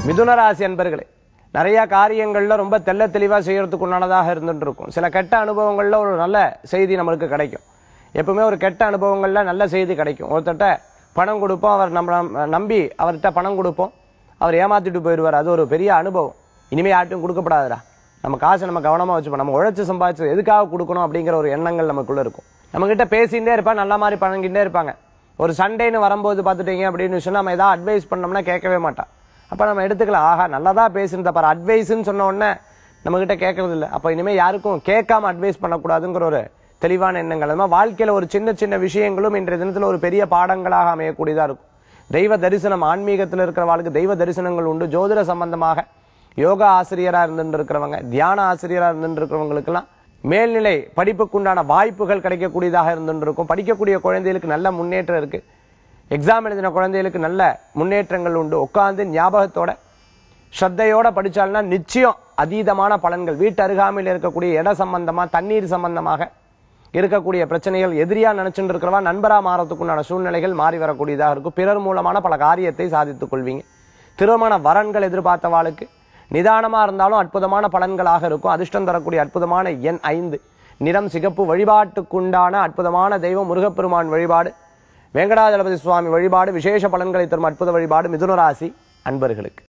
மிதுன ராசி அன்பர்களே நிறைய காரியங்கள்ல ரொம்ப தெள்ள தெளிவா செய்யறதுக்கு உண்டானதாக இருந்துட்டு இருக்கும் சில கெட்ட அனுபவங்கள்ல ஒரு நல்ல செய்தி நம்மளுக்கு கிடைக்கும் எப்பவுமே ஒரு கெட்ட அனுபவங்கள்ல நல்ல செய்தி கிடைக்கும் ஒருத்தட்ட பணம் கொடுப்போம் அவர் நம்ம நம்பி அவர்கிட்ட பணம் கொடுப்போம் அவர் ஏமாத்திட்டு போயிடுவார் அது ஒரு பெரிய அனுபவம் இனிமே யார்ட்டும் கொடுக்கப்படாதுடா நம்ம காசை நம்ம கவனமா வச்சுப்போம் நம்ம உழைச்சு சம்பாதிச்சு எதுக்காக கொடுக்கணும் அப்படிங்கிற ஒரு எண்ணங்கள் நமக்குள்ள இருக்கும் நம்ம கிட்ட பேசிகிட்டே இருப்பா நல்ல மாதிரி பழங்கிட்டே இருப்பாங்க ஒரு சண்டேன்னு வரும்போது பார்த்துட்டீங்க அப்படின்னு சொன்னா நம்ம ஏதாவது அட்வைஸ் பண்ணோம்னா கேட்கவே மாட்டா அப்ப நம்ம எடுத்துக்கலாம் ஆஹா நல்லதா பேசுறத பாரு அட்வைஸ்ன்னு சொன்ன உடனே நம்ம கிட்ட கேட்கறது இல்ல அப்ப இனிமே யாருக்கும் கேட்காம அட்வைஸ் பண்ணக்கூடாதுங்கிற ஒரு தெளிவான எண்ணங்கள் அது மாதிரி வாழ்க்கையில ஒரு சின்ன சின்ன விஷயங்களும் இன்றைய தினத்துல ஒரு பெரிய பாடங்களாக அமையக்கூடியதா இருக்கும் தெய்வ தரிசனம் ஆன்மீகத்துல இருக்கிறவங்களுக்கு தெய்வ தரிசனங்கள் உண்டு ஜோதிட சம்பந்தமாக யோகா ஆசிரியரா இருந்துட்டு இருக்கிறவங்க தியான ஆசிரியரா இருந்துட்டு இருக்கிறவங்களுக்கெல்லாம் மேல்நிலை படிப்புக்குண்டான வாய்ப்புகள் கிடைக்கக்கூடியதாக இருந்துட்டு இருக்கும் படிக்கக்கூடிய குழந்தைகளுக்கு நல்ல முன்னேற்றம் இருக்கு எக்ஸாம் எழுதின குழந்தைகளுக்கு நல்ல முன்னேற்றங்கள் உண்டு உட்கார்ந்து ஞாபகத்தோட ஸ்ரத்தையோட படிச்சால்னா நிச்சயம் அதீதமான பலன்கள் வீட்டு அருகாமையில் இருக்கக்கூடிய இட சம்பந்தமா தண்ணீர் சம்பந்தமாக இருக்கக்கூடிய பிரச்சனைகள் எதிரியா நினைச்சுட்டு இருக்கிறவா நண்பரா மாறத்துக்குண்டான சூழ்நிலைகள் மாறி வரக்கூடியதாக இருக்கும் பிறர் மூலமான பல காரியத்தை சாதித்துக் கொள்வீங்க திருமண வரன்கள் எதிர்பார்த்தவாளுக்கு நிதானமா இருந்தாலும் அற்புதமான பலன்களாக இருக்கும் அதிர்ஷ்டம் தரக்கூடிய அற்புதமான எண் ஐந்து நிறம் சிகப்பு வழிபாட்டுக்குண்டான அற்புதமான தெய்வம் முருகப்பெருமான் வழிபாடு வெங்கடாஜலபதி சுவாமி வழிபாடு விசேஷ பலன்களை தரும் அற்புத வழிபாடு மிதுன ராசி அன்பர்களுக்கு